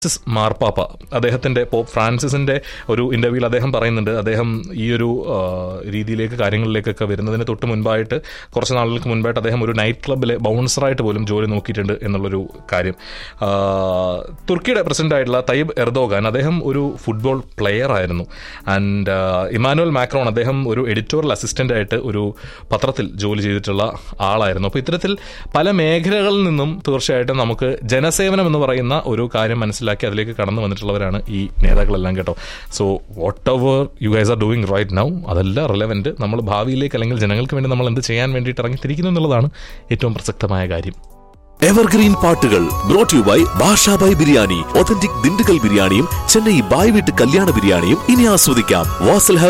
Francis മാർപ്പാപ്പ അദ്ദേഹത്തിന്റെ pop ഫ്രാൻസിസിന്റെ ഒരു ഇന്റർവ്യൂവിൽ അദ്ദേഹം പറയുന്നുണ്ട് അദ്ദേഹം ഈ ഒരു ആ, രീതിയിലേക്ക് കാര്യങ്ങളിലേക്കൊക്കെ വരുന്നതിന് തൊട്ട് മുൻപായിട്ട് കുറച്ച് നാളുകൾക്ക് മുൻപായിട്ട് അദ്ദേഹം ഒരു നൈറ്റ് ക്ലബ്ബിലെ ബൗൺസറായിട്ട് പോലും ജോലി നോക്കിയിട്ടുണ്ട് എന്നുള്ളൊരു കാര്യം ആ, തുർക്കിയുടെ പ്രസിഡന്റ് ആയിട്ടുള്ള തയ്യബ് എർദോഗാൻ അദ്ദേഹം ഒരു ഫുട്ബോൾ പ്ലെയർ ആയിരുന്നു ആൻഡ് ഇമാനുവൽ മാക്രോൺ അദ്ദേഹം ഒരു എഡിറ്റോറിയൽ അസിസ്റ്റന്റ് ആയിട്ട് ഒരു പത്രത്തിൽ ജോലി ചെയ്തിട്ടുള്ള ആളായിരുന്നു അപ്പോൾ ഇത്തരത്തിൽ പല മേഖലകളിൽ നിന്നും തീർച്ചയായിട്ടും നമുക്ക് ജനസേവനം എന്ന് പറയുന്ന ഒരു കാര്യം മനസ്സിലാക്കി അതിലേക്ക് കടന്നു വന്നിട്ടുള്ളവരാണ് ഈ നേതാക്കളെല്ലാം കേട്ടോ so whatever you guys are doing right now അതല്ല റിലവൻറ്റ് നമ്മൾ ഭാവിയിലേക്ക് അല്ലെങ്കിൽ ജനങ്ങൾക്ക് വേണ്ടി നമ്മൾ എന്ത് ചെയ്യാൻ വേണ്ടിയിട്ട് ഇറങ്ങിത്തിരിക്കുന്നു എന്നുള്ളതാണ് ഏറ്റവും പ്രസക്തമായ കാര്യം എവർഗ്രീൻ പാട്ടുകൾ brought you by Bashabhai biryani authentic Dindigul ബിരിയാണിയും ചെന്നൈ ബായ് വീട്ട് കല്യാണ ബിരിയാണിയും ഇനി ആസ്വദിക്കാം വാസൽ